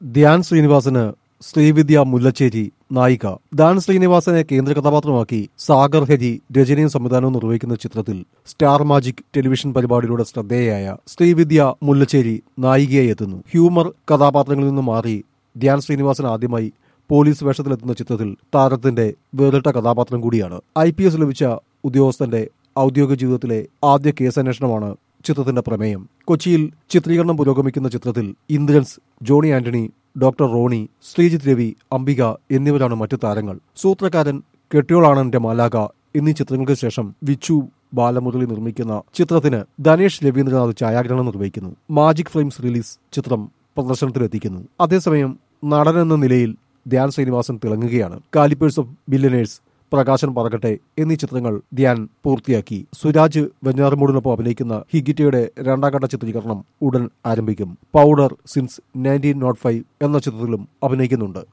ധ്യാൻ ശ്രീനിവാസന് ശ്രീവിദ്യ മുല്ലച്ചേരി നായിക ധ്യാൻ ശ്രീനിവാസനെ കേന്ദ്ര കഥാപാത്രമാക്കി സാഗർ ഹരി രചനയും സംവിധാനവും നിർവഹിക്കുന്ന ചിത്രത്തിൽ സ്റ്റാർ മാജിക് ടെലിവിഷൻ പരിപാടിയിലൂടെ ശ്രദ്ധേയയായ ശ്രീവിദ്യ മുല്ലച്ചേരി നായികയായി എത്തുന്നു ഹ്യൂമർ കഥാപാത്രങ്ങളിൽ നിന്ന് മാറി ധ്യാൻ ശ്രീനിവാസൻ ആദ്യമായി പോലീസ് വേഷത്തിലെത്തുന്ന ചിത്രത്തിൽ താരത്തിന്റെ വേറിട്ട കഥാപാത്രം കൂടിയാണ് ഐ പി എസ് ലഭിച്ച ഉദ്യോഗസ്ഥന്റെ ഔദ്യോഗിക ജീവിതത്തിലെ ആദ്യ കേസന്വേഷണമാണ് ചിത്രത്തിന്റെ പ്രമേയം കൊച്ചിയിൽ ചിത്രീകരണം പുരോഗമിക്കുന്ന ചിത്രത്തിൽ ഇന്ദ്രൻസ് ജോണി ആന്റണി ഡോക്ടർ റോണി ശ്രീജിത്ത് രവി അംബിക എന്നിവരാണ് മറ്റു താരങ്ങൾ സൂത്രക്കാരൻ കെട്ടിയോളാണെന്റെ മാലാക എന്നീ ചിത്രങ്ങൾക്ക് ശേഷം വിച്ചു ബാലമുരളി നിർമ്മിക്കുന്ന ചിത്രത്തിന് ധനേഷ് രവീന്ദ്രനാഥ് ഛായാഗ്രഹണം നിർവഹിക്കുന്നു മാജിക് ഫ്രെയിംസ് റിലീസ് ചിത്രം പ്രദർശനത്തിലെത്തിക്കുന്നു അതേസമയം നടൻ എന്ന നിലയിൽ ധ്യാൻ ശ്രീനിവാസൻ തിളങ്ങുകയാണ് കാലിപ്പേഴ്സ് ഓഫ് ബില്യനേഴ്സ് പ്രകാശൻ പറക്കട്ടെ എന്നീ ചിത്രങ്ങൾ ധ്യാൻ പൂർത്തിയാക്കി സുരാജ് വെഞ്ഞാറുമൂടിനൊപ്പം അഭിനയിക്കുന്ന ഹിഗിറ്റയുടെ രണ്ടാം ഘട്ട ചിത്രീകരണം ഉടൻ ആരംഭിക്കും powder since nineteen nought five എന്ന ചിത്രത്തിലും അഭിനയിക്കുന്നുണ്ട്